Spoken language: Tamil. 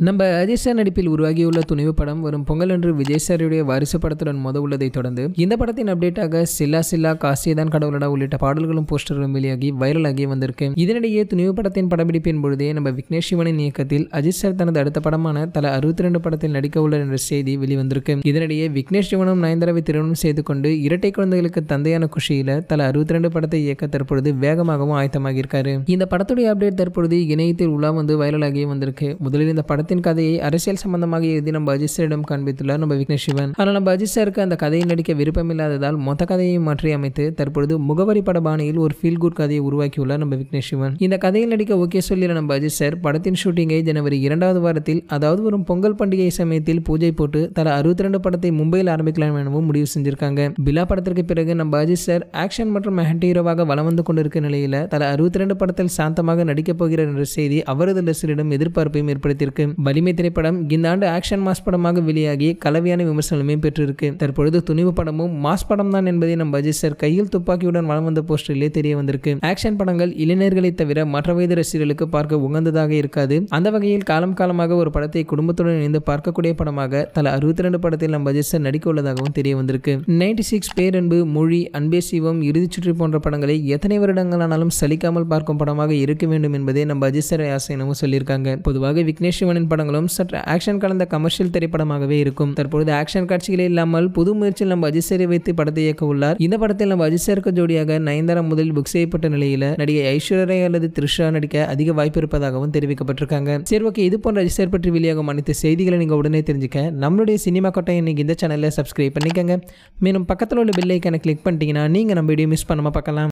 நம்ம அஜய் சார் நடிப்பில் உருவாகியுள்ள துணிவு படம் வரும் பொங்கல் அன்று விஜய் சாருடைய வாரிசு படத்துடன் மோத உள்ளதை தொடர்ந்து இந்த படத்தின் அப்டேட்டாக சில்லா சில்லா காசியதான் கடவுளடா உள்ளிட்ட பாடல்களும் போஸ்டர்களும் வெளியாகி வைரலாகி வந்திருக்கு இதனிடையே துணிவு படத்தின் படப்பிடிப்பின் பொழுதே நம்ம விக்னேஷ் சிவனின் இயக்கத்தில் அஜித் சார் தனது அடுத்த படமான தல அறுபத்தி ரெண்டு படத்தில் நடிக்க உள்ளார் என்ற செய்தி வெளிவந்திருக்கு இதனிடையே விக்னேஷ் சிவனும் நயன்தாராவை திருமணம் செய்து கொண்டு இரட்டை குழந்தைகளுக்கு தந்தையான குஷியில தல அறுபத்தி ரெண்டு படத்தை இயக்க தற்பொழுது வேகமாகவும் ஆயத்தமாகி இருக்காரு இந்த படத்துடைய அப்டேட் தற்பொழுது இணையத்தில் உலா வந்து வைரலாகி வந்திருக்கு முதலில் இந்த படத்தின் கதையை அரசியல் சம்பந்தமாக எழுதி நம்ம அஜித் சாரிடம் காண்பித்துள்ளார் நம்ம விக்னேஷ் சிவன் ஆனால் நம்ம அஜித் சாருக்கு அந்த கதையை நடிக்க விருப்பமில்லாததால் மொத்த கதையை மாற்றி அமைத்து தற்பொழுது முகவரி பட பாணியில் ஒரு ஃபீல் குட் கதையை உருவாக்கியுள்ளார் நம்ம விக்னேஷ் சிவன் இந்த கதையில் நடிக்க ஓகே சொல்லி நம்ம அஜித் சார் படத்தின் ஷூட்டிங்கை ஜனவரி இரண்டாவது வாரத்தில் அதாவது வரும் பொங்கல் பண்டிகை சமயத்தில் பூஜை போட்டு தலா அறுபத்தி ரெண்டு படத்தை மும்பையில் ஆரம்பிக்கலாம் எனவும் முடிவு செஞ்சிருக்காங்க பிலா படத்திற்கு பிறகு நம்ம அஜித் சார் ஆக்ஷன் மற்றும் மெஹண்ட் ஹீரோவாக வலம் வந்து கொண்டிருக்க நிலையில் தலா அறுபத்தி ரெண்டு படத்தில் சாந்தமாக நடிக்கப் போகிறார் என்ற செய்தி அவரது ரசிகரிடம் எதிர்பார்ப்பையும் ஏற்படுத்தியிருக்கு வலிமை திரைப்படம் இந்த ஆண்டு ஆக்ஷன் மாஸ் படமாக வெளியாகி கலவையான விமர்சனமே பெற்றிருக்கு தற்பொழுது துணிவு படமும் மாஸ் படம் தான் என்பதை நம்ம அஜித் சார் கையில் துப்பாக்கியுடன் வலம் வந்த போஸ்டரிலே தெரிய வந்திருக்கு ஆக்ஷன் படங்கள் இளைஞர்களை தவிர மற்ற வயது ரசிகர்களுக்கு பார்க்க உகந்ததாக இருக்காது அந்த வகையில் காலம் காலமாக ஒரு படத்தை குடும்பத்துடன் இணைந்து பார்க்கக்கூடிய படமாக தல அறுபத்தி ரெண்டு படத்தில் நம்ம அஜித் சார் நடிக்க உள்ளதாகவும் தெரிய வந்திருக்கு நைன்டி சிக்ஸ் பேரன்பு மொழி அன்பே சிவம் இறுதிச் சுற்றி போன்ற படங்களை எத்தனை வருடங்களானாலும் சலிக்காமல் பார்க்கும் படமாக இருக்க வேண்டும் என்பதே நம்ம அஜித் சார் ஆசை எனவும் சொல்லியிருக்காங்க பொதுவாக விக்னேஷ் சிவனின் படங்களும் சற்று ஆக்ஷன் கலந்த கமர்ஷியல் திரைப்படமாகவே இருக்கும் தற்பொழுது ஆக்ஷன் காட்சிகளே இல்லாமல் புது முயற்சியில் நம்ம அஜித் சாரை வைத்து படத்தை இயக்க உள்ளார் இந்த படத்தில் நம்ம அஜித் சாருக்கு ஜோடியாக நயன்தாரா முதலில் புக் செய்யப்பட்ட நிலையில் நடிகை ஐஸ்வர்யா அல்லது த்ரிஷா நடிக்க அதிக வாய்ப்பு இருப்பதாகவும் தெரிவிக்கப்பட்டிருக்காங்க சரி ஓகே இது போன்ற அஜித் சார் பற்றி வெளியாகும் அனைத்து செய்திகளை நீங்கள் உடனே தெரிஞ்சுக்க நம்மளுடைய சினிமா கொட்டை இன்னைக்கு இந்த சேனலில் சப்ஸ்கிரைப் பண்ணிக்கோங்க மேலும் பக்கத்தில் உள்ள பெல் ஐக்கனை கிளிக் பண்ணிட்டீங்கன்னா நீங்கள் நம்ம வீடியோ மிஸ் பண்ணாமல் பார்க்கலாம்